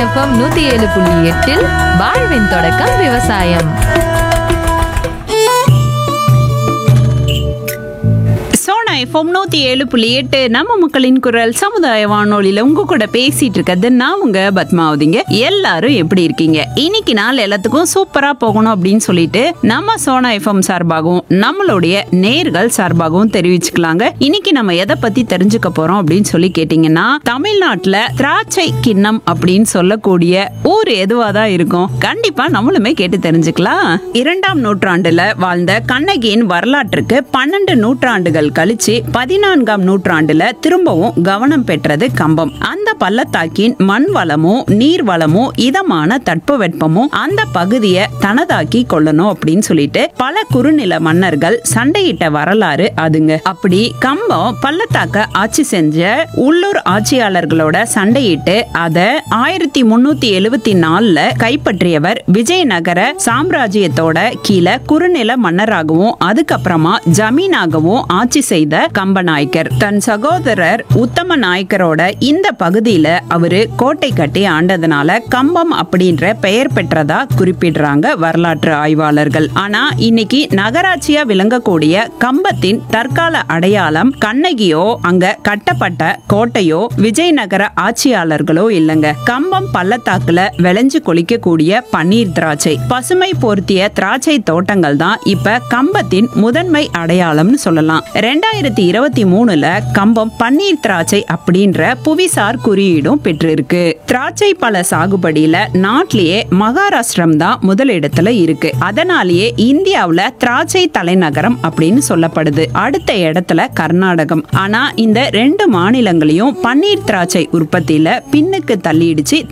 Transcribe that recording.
FM நூத்தி ஏழு புள்ளி எட்டில் வாழ்வின் தொடக்கம் விவசாயம் சோனா எஃப்எம் நூத்தி ஏழு புள்ளி எட்டு நம்ம மக்களின் குரல் சமுதாய வானொலியில உங்க கூட பேசிட்டு இருக்கிறது நான் உங்க பத்மாவதிங்க எல்லாரும் எப்படி இருக்கீங்க இன்னைக்கு நாள் எல்லாத்துக்கும் சூப்பரா போகணும் அப்படின்னு சொல்லிட்டு நம்ம சோனா எஃப்எம் சார்பாகவும் நம்மளுடைய நேர்கள் சார்பாகவும் தெரிவிச்சுக்கலாங்க இன்னைக்கு நம்ம எதை பத்தி தெரிஞ்சுக்க போறோம் அப்படின்னு சொல்லி கேட்டீங்கன்னா தமிழ்நாட்டுல திராட்சை கிண்ணம் அப்படின்னு சொல்லக்கூடிய ஊர் எதுவா தான் இருக்கும் கண்டிப்பா நம்மளுமே கேட்டு தெரிஞ்சுக்கலாம் இரண்டாம் நூற்றாண்டுல வாழ்ந்த கண்ணகியின் வரலாற்றுக்கு பன்னெண்டு நூற்றாண்டுகள் கழிச்சு பதினான்காம் நூற்றாண்டுல திரும்பவும் கவனம் பெற்றது கம்பம் அந்த பள்ளத்தாக்கின் மண் வளமும் நீர் வளமும் இதமான தட்பவெப்பமும் அந்த பகுதியை தனதாக்கி கொள்ளணும் அப்படின்னு சொல்லிட்டு பல குறுநில மன்னர்கள் சண்டையிட்ட வரலாறு அதுங்க அப்படி கம்பம் பள்ளத்தாக்க ஆட்சி செஞ்ச உள்ளூர் ஆட்சியாளர்களோட சண்டையிட்டு அத ஆயிரத்தி முன்னூத்தி எழுவத்தி நாலுல கைப்பற்றியவர் விஜயநகர சாம்ராஜ்யத்தோட கீழே குறுநில மன்னராகவும் அதுக்கப்புறமா ஜமீனாகவும் ஆட்சி செய்த கம்பநாயக்கர் தன் சகோதரர் உத்தம நாயக்கரோட இந்த பகுதியில அவரு கோட்டை கட்டி ஆண்டதுனால கம்பம் அப்படின்ற பெயர் பெற்றதா குறிப்பிடுறாங்க வரலாற்று ஆய்வாளர்கள் ஆனா இன்னைக்கு நகராட்சியா விளங்கக்கூடிய கம்பத்தின் தற்கால அடையாளம் கண்ணகியோ அங்க கட்டப்பட்ட கோட்டையோ விஜயநகர ஆட்சியாளர்களோ இல்லைங்க கம்பம் பள்ளத்தாக்குல விளைஞ்சு கொளிக்கக்கூடிய பன்னீர் திராட்சை பசுமை பொருத்திய திராட்சை தோட்டங்கள் தான் இப்ப கம்பத்தின் முதன்மை அடையாளம்னு சொல்லலாம் ரெண்டாயிரத்தி இருபத்தி மூணுல கம்பம் பன்னீர் திராட்சை அப்படின்ற புவிசார் குறியீடும் பெற்றிருக்கு திராட்சை பழ சாகுபடியில நாட்டிலேயே மகாராஷ்டிரம் தான் முதலிடத்துல இருக்கு அதனாலேயே இந்தியாவுல திராட்சை தலைநகரம் அப்படின்னு சொல்லப்படுது அடுத்த இடத்துல கர்நாடகம் ஆனா இந்த ரெண்டு மாநிலங்களையும் பன்னீர் திராட்சை உற்பத்தியில பின்னுக்கு தள்ளிடுச்சு